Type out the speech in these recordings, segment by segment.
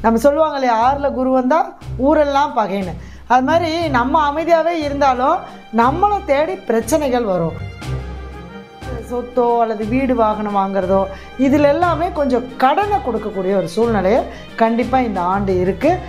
நம்ம சொல்லுவாங்க இல்லையா ஆறில் குரு வந்தால் ஊரெல்லாம் பகைன்னு அது மாதிரி நம்ம அமைதியாகவே இருந்தாலும் நம்மளை தேடி பிரச்சனைகள் வரும் சொத்தோ அல்லது வீடு வாகனம் வாங்குறதோ இதில் எல்லாமே கொஞ்சம் கடனை கொடுக்கக்கூடிய ஒரு சூழ்நிலையை கண்டிப்பாக இந்த ஆண்டு இருக்குது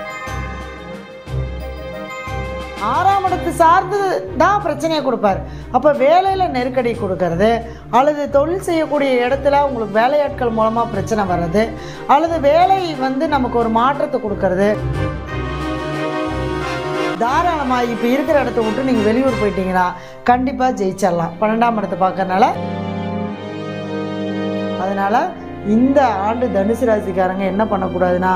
ஆறாம் இடத்து சார்ந்து தான் பிரச்சனையை கொடுப்பார் அப்போ வேலையில் நெருக்கடி கொடுக்கறது அல்லது தொழில் செய்யக்கூடிய இடத்துல உங்களுக்கு வேலையாட்கள் மூலமாக பிரச்சனை வர்றது அல்லது வேலை வந்து நமக்கு ஒரு மாற்றத்தை கொடுக்கறது தாராளமாக இப்போ இருக்கிற இடத்த விட்டு நீங்கள் வெளியூர் போயிட்டீங்கன்னா கண்டிப்பாக ஜெயிச்சிடலாம் பன்னெண்டாம் இடத்தை பார்க்கறனால அதனால் இந்த ஆண்டு தனுசு ராசிக்காரங்க என்ன பண்ணக்கூடாதுன்னா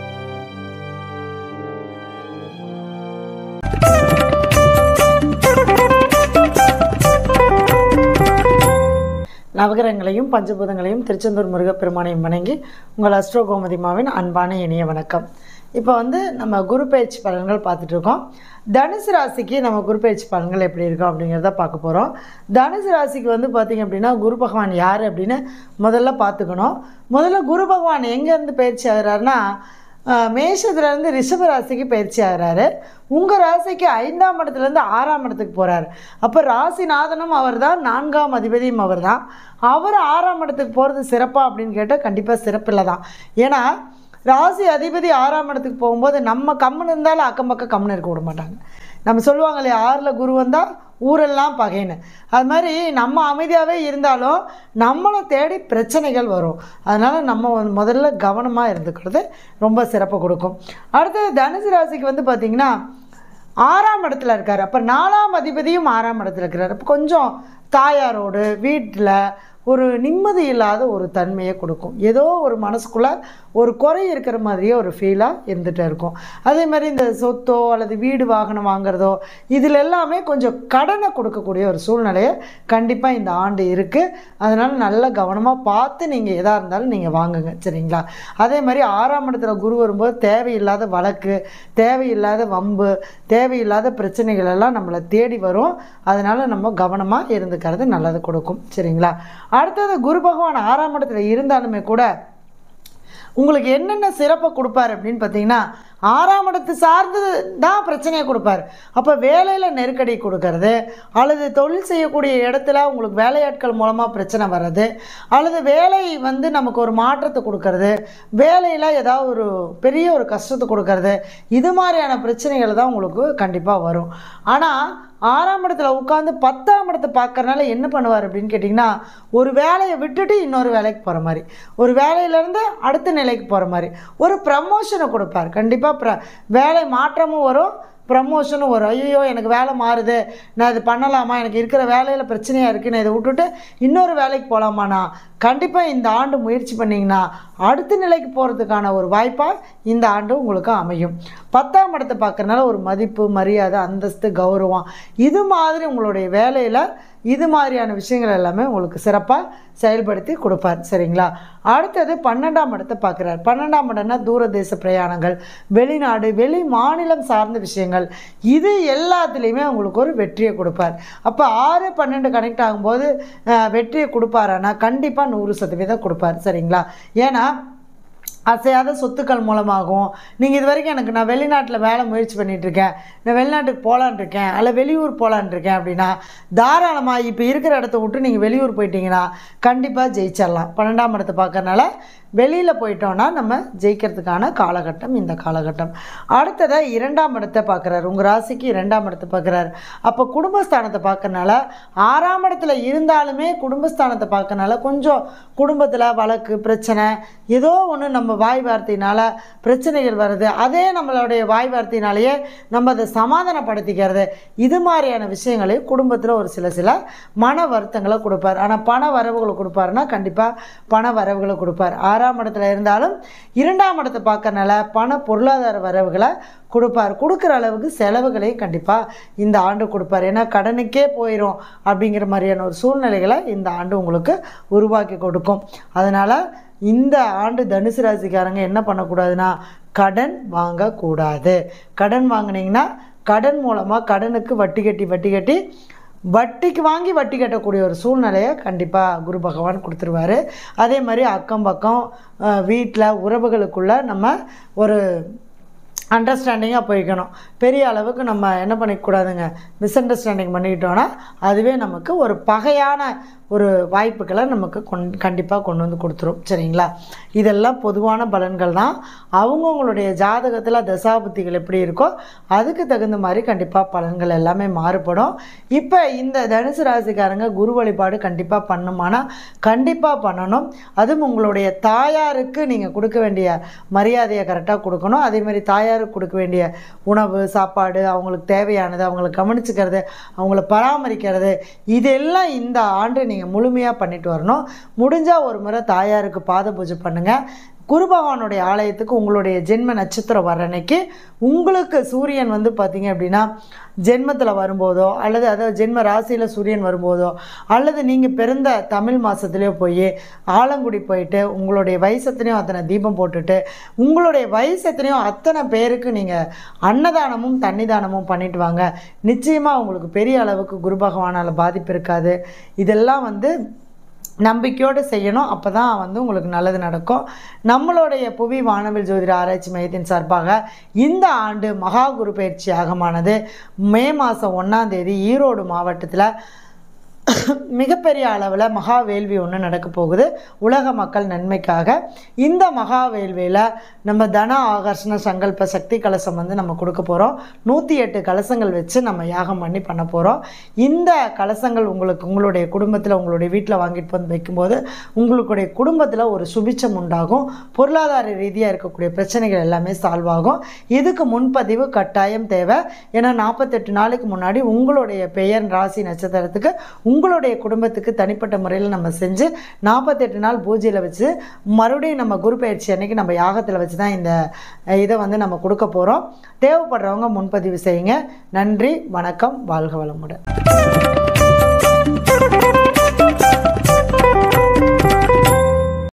நவகிரகங்களையும் பஞ்சபூதங்களையும் திருச்செந்தூர் முருகப்பெருமானையும் வணங்கி உங்கள் அஸ்ட்ரோ கோமதிமாவின் அன்பான இனிய வணக்கம் இப்போ வந்து நம்ம குரு பயிற்சி பலன்கள் பார்த்துட்டு இருக்கோம் தனுசு ராசிக்கு நம்ம குரு பயிற்சி பலன்கள் எப்படி இருக்கும் அப்படிங்கிறத பார்க்க போகிறோம் தனுசு ராசிக்கு வந்து பார்த்திங்க அப்படின்னா குரு பகவான் யார் அப்படின்னு முதல்ல பார்த்துக்கணும் முதல்ல குரு பகவான் எங்கேருந்து பயிற்சி ஆகிறாருன்னா ஆஹ் மேஷத்துலேருந்து ரிஷப ராசிக்கு பயிற்சி ஆகிறாரு உங்கள் ராசிக்கு ஐந்தாம் இடத்துலேருந்து ஆறாம் இடத்துக்கு போகிறாரு அப்போ ராசிநாதனும் அவர் தான் நான்காம் அதிபதியும் அவர் தான் அவர் ஆறாம் இடத்துக்கு போகிறது சிறப்பா அப்படின்னு கேட்டால் கண்டிப்பாக சிறப்பில்லை தான் ஏன்னா ராசி அதிபதி ஆறாம் இடத்துக்கு போகும்போது நம்ம கம்முன்னு இருந்தாலும் அக்கம் பக்கம் கம்முன்னு இருக்க விட மாட்டாங்க நம்ம சொல்லுவாங்க இல்லையா ஆறில் குரு வந்தால் ஊரெல்லாம் பகைன்னு அது மாதிரி நம்ம அமைதியாகவே இருந்தாலும் நம்மளை தேடி பிரச்சனைகள் வரும் அதனால் நம்ம வந்து முதல்ல கவனமாக இருந்துக்கிறது ரொம்ப சிறப்பு கொடுக்கும் அடுத்தது தனுசு ராசிக்கு வந்து பார்த்திங்கன்னா ஆறாம் இடத்துல இருக்கார் அப்போ நாலாம் அதிபதியும் ஆறாம் இடத்துல இருக்கிறார் அப்போ கொஞ்சம் தாயாரோடு வீட்டில் ஒரு நிம்மதி இல்லாத ஒரு தன்மையை கொடுக்கும் ஏதோ ஒரு மனசுக்குள்ளே ஒரு குறை இருக்கிற மாதிரியே ஒரு ஃபீலாக இருந்துகிட்டே இருக்கும் அதே மாதிரி இந்த சொத்தோ அல்லது வீடு வாகனம் வாங்குறதோ இதில் எல்லாமே கொஞ்சம் கடனை கொடுக்கக்கூடிய ஒரு சூழ்நிலையை கண்டிப்பாக இந்த ஆண்டு இருக்குது அதனால் நல்ல கவனமாக பார்த்து நீங்கள் எதாக இருந்தாலும் நீங்கள் வாங்குங்க சரிங்களா அதே மாதிரி ஆறாம் இடத்துல குரு வரும்போது தேவையில்லாத வழக்கு தேவையில்லாத வம்பு தேவையில்லாத பிரச்சனைகள் எல்லாம் நம்மளை தேடி வரும் அதனால் நம்ம கவனமாக இருந்துக்கிறது நல்லது கொடுக்கும் சரிங்களா அடுத்தது குரு பகவான் ஆறாம் இடத்துல இருந்தாலுமே கூட உங்களுக்கு என்னென்ன சிறப்பை கொடுப்பார் அப்படின்னு பார்த்தீங்கன்னா ஆறாம் இடத்து சார்ந்து தான் பிரச்சனையை கொடுப்பார் அப்போ வேலையில் நெருக்கடி கொடுக்கறது அல்லது தொழில் செய்யக்கூடிய இடத்துல உங்களுக்கு வேலையாட்கள் மூலமாக பிரச்சனை வர்றது அல்லது வேலை வந்து நமக்கு ஒரு மாற்றத்தை கொடுக்கறது வேலையில் ஏதாவது ஒரு பெரிய ஒரு கஷ்டத்தை கொடுக்கறது இது மாதிரியான பிரச்சனைகள் தான் உங்களுக்கு கண்டிப்பாக வரும் ஆனால் ஆறாம் இடத்துல உட்காந்து பத்தாம் இடத்தை பார்க்கறனால என்ன பண்ணுவார் அப்படின்னு கேட்டிங்கன்னா ஒரு வேலையை விட்டுட்டு இன்னொரு வேலைக்கு போகிற மாதிரி ஒரு வேலையிலேருந்து அடுத்த நிலைக்கு போகிற மாதிரி ஒரு ப்ரமோஷனை கொடுப்பார் கண்டிப்பாக ப்ர வேலை மாற்றமும் வரும் ப்ரமோஷனும் வரும் ஐயோ எனக்கு வேலை மாறுது நான் இது பண்ணலாமா எனக்கு இருக்கிற வேலையில் பிரச்சனையாக இருக்குது நான் இதை விட்டுட்டு இன்னொரு வேலைக்கு போகலாமாண்ணா கண்டிப்பாக இந்த ஆண்டு முயற்சி பண்ணிங்கன்னா அடுத்த நிலைக்கு போகிறதுக்கான ஒரு வாய்ப்பாக இந்த ஆண்டு உங்களுக்கு அமையும் பத்தாம் இடத்தை பார்க்கறனால ஒரு மதிப்பு மரியாதை அந்தஸ்து கௌரவம் இது மாதிரி உங்களுடைய வேலையில் இது மாதிரியான விஷயங்கள் எல்லாமே உங்களுக்கு சிறப்பாக செயல்படுத்தி கொடுப்பார் சரிங்களா அடுத்தது பன்னெண்டாம் இடத்தை பார்க்குறார் பன்னெண்டாம் இடம்னா தூரதேச பிரயாணங்கள் வெளிநாடு வெளி மாநிலம் சார்ந்த விஷயங்கள் இது எல்லாத்துலேயுமே உங்களுக்கு ஒரு வெற்றியை கொடுப்பார் அப்போ ஆறு பன்னெண்டு கனெக்ட் ஆகும்போது அஹ், வெற்றியை கொடுப்பாரானா கண்டிப்பாக நூறு சதவீதம் கொடுப்பார் சரிங்களா ஏன்னா அசையாத சொத்துக்கள் மூலமாகவும் நீங்கள் இது வரைக்கும் எனக்கு நான் வெளிநாட்டில் வேலை முயற்சி பண்ணிட்டு இருக்கேன் நான் வெளிநாட்டுக்கு போகலான் இருக்கேன் அல்ல வெளியூர் போகலான் இருக்கேன் அப்படின்னா தாராளமாக இப்போ இருக்கிற இடத்த விட்டு நீங்கள் வெளியூர் போயிட்டீங்கன்னா கண்டிப்பாக ஜெயிச்சிடலாம் பன்னெண்டாம் இடத்தை பார்க்கறனால வெளியில் போயிட்டோன்னா நம்ம ஜெயிக்கிறதுக்கான காலகட்டம் இந்த காலகட்டம் அடுத்ததாக இரண்டாம் இடத்தை பார்க்குறாரு உங்கள் ராசிக்கு இரண்டாம் இடத்தை பார்க்குறாரு அப்போ குடும்பஸ்தானத்தை பார்க்கறனால ஆறாம் இடத்துல இருந்தாலுமே குடும்பஸ்தானத்தை பார்க்கறனால கொஞ்சம் குடும்பத்தில் வழக்கு பிரச்சனை ஏதோ ஒன்று நம்ம வாய் வார்த்தையினால் பிரச்சனைகள் வருது அதே நம்மளுடைய வாய் வார்த்தையினாலேயே நம்ம அதை சமாதானப்படுத்திக்கிறது இது மாதிரியான விஷயங்களையும் குடும்பத்தில் ஒரு சில சில மன வருத்தங்களை கொடுப்பார் ஆனால் பண வரவுகளை கொடுப்பாருன்னா கண்டிப்பாக பண வரவுகளை கொடுப்பார் ஆறாம் இடத்துல இருந்தாலும் இரண்டாம் இடத்தை பார்க்கறனால பண பொருளாதார வரவுகளை கொடுப்பார் கொடுக்குற அளவுக்கு செலவுகளையும் கண்டிப்பாக இந்த ஆண்டு கொடுப்பார் ஏன்னா கடனுக்கே போயிடும் அப்படிங்கிற மாதிரியான ஒரு சூழ்நிலைகளை இந்த ஆண்டு உங்களுக்கு உருவாக்கி கொடுக்கும் அதனால் இந்த ஆண்டு தனுசு ராசிக்காரங்க என்ன பண்ணக்கூடாதுன்னா கடன் வாங்கக்கூடாது கடன் வாங்குனீங்கன்னா கடன் மூலமாக கடனுக்கு வட்டி கட்டி வட்டி கட்டி வட்டிக்கு வாங்கி வட்டி கட்டக்கூடிய ஒரு சூழ்நிலையை கண்டிப்பாக குரு பகவான் கொடுத்துருவாரு அதே மாதிரி அக்கம் பக்கம் வீட்டில் உறவுகளுக்குள்ள நம்ம ஒரு அண்டர்ஸ்டாண்டிங்காக போய்க்கணும் பெரிய அளவுக்கு நம்ம என்ன பண்ணிக்கூடாதுங்க மிஸ் அண்டர்ஸ்டாண்டிங் பண்ணிக்கிட்டோன்னா அதுவே நமக்கு ஒரு பகையான ஒரு வாய்ப்புகளை நமக்கு கொண் கண்டிப்பாக கொண்டு வந்து கொடுத்துரும் சரிங்களா இதெல்லாம் பொதுவான பலன்கள் தான் அவங்கவுங்களுடைய ஜாதகத்தில் தசாபுத்திகள் எப்படி இருக்கோ அதுக்கு தகுந்த மாதிரி கண்டிப்பாக பலன்கள் எல்லாமே மாறுபடும் இப்போ இந்த தனுசு ராசிக்காரங்க குரு வழிபாடு கண்டிப்பாக பண்ணுமானா கண்டிப்பாக பண்ணணும் அதுவும் உங்களுடைய தாயாருக்கு நீங்கள் கொடுக்க வேண்டிய மரியாதையை கரெக்டாக கொடுக்கணும் அதே மாதிரி தாயாருக்கு கொடுக்க வேண்டிய உணவு சாப்பாடு அவங்களுக்கு தேவையானது அவங்கள கவனிச்சுக்கிறது அவங்கள பராமரிக்கிறது இதெல்லாம் இந்த ஆண்டு நீங்கள் முழுமையாக பண்ணிட்டு வரணும் முடிஞ்சால் ஒரு முறை தாயாருக்கு பாத பூஜை பண்ணுங்கள் குரு பகவானுடைய ஆலயத்துக்கு உங்களுடைய ஜென்ம நட்சத்திரம் வர அன்னைக்கு உங்களுக்கு சூரியன் வந்து பார்த்தீங்க அப்படின்னா ஜென்மத்தில் வரும்போதோ அல்லது அதாவது ஜென்ம ராசியில் சூரியன் வரும்போதோ அல்லது நீங்கள் பிறந்த தமிழ் மாதத்துலேயோ போய் ஆலங்குடி போயிட்டு உங்களுடைய வயசத்துலேயும் அத்தனை தீபம் போட்டுட்டு உங்களுடைய வயசத்துலேயும் அத்தனை பேருக்கு நீங்கள் அன்னதானமும் தண்ணிதானமும் பண்ணிட்டு வாங்க நிச்சயமாக உங்களுக்கு பெரிய அளவுக்கு குரு பகவானால் பாதிப்பு இருக்காது இதெல்லாம் வந்து நம்பிக்கையோடு செய்யணும் அப்போ தான் வந்து உங்களுக்கு நல்லது நடக்கும் நம்மளுடைய புவி வானவில் ஜோதிட ஆராய்ச்சி மையத்தின் சார்பாக இந்த ஆண்டு மகா குரு பயிற்சி யாகமானது மே மாதம் ஒன்றாம் தேதி ஈரோடு மாவட்டத்தில் மிகப்பெரிய அளவில் மகா வேள்வி ஒன்று நடக்க போகுது உலக மக்கள் நன்மைக்காக இந்த மகா வேள்வியில் நம்ம தன ஆகர்ஷண சங்கல்ப சக்தி கலசம் வந்து நம்ம கொடுக்க போகிறோம் நூற்றி எட்டு கலசங்கள் வச்சு நம்ம யாகம் பண்ணி பண்ண போகிறோம் இந்த கலசங்கள் உங்களுக்கு உங்களுடைய குடும்பத்தில் உங்களுடைய வீட்டில் வாங்கிட்டு வந்து வைக்கும்போது உங்களுடைய குடும்பத்தில் ஒரு சுபிச்சம் உண்டாகும் பொருளாதார ரீதியாக இருக்கக்கூடிய பிரச்சனைகள் எல்லாமே சால்வ் ஆகும் இதுக்கு முன்பதிவு கட்டாயம் தேவை ஏன்னா நாற்பத்தெட்டு நாளைக்கு முன்னாடி உங்களுடைய பெயர் ராசி நட்சத்திரத்துக்கு உங்களுடைய குடும்பத்துக்கு தனிப்பட்ட முறையில் நம்ம செஞ்சு நாற்பத்தெட்டு நாள் பூஜையில் வச்சு மறுபடியும் நம்ம குரு பயிற்சி அன்னைக்கு நம்ம யாகத்தில் வச்சு தான் இந்த அஹ், இதை வந்து நம்ம கொடுக்க போகிறோம் தேவைப்படுறவங்க முன்பதிவு செய்யுங்க நன்றி வணக்கம் வாழ்க வளமுடன்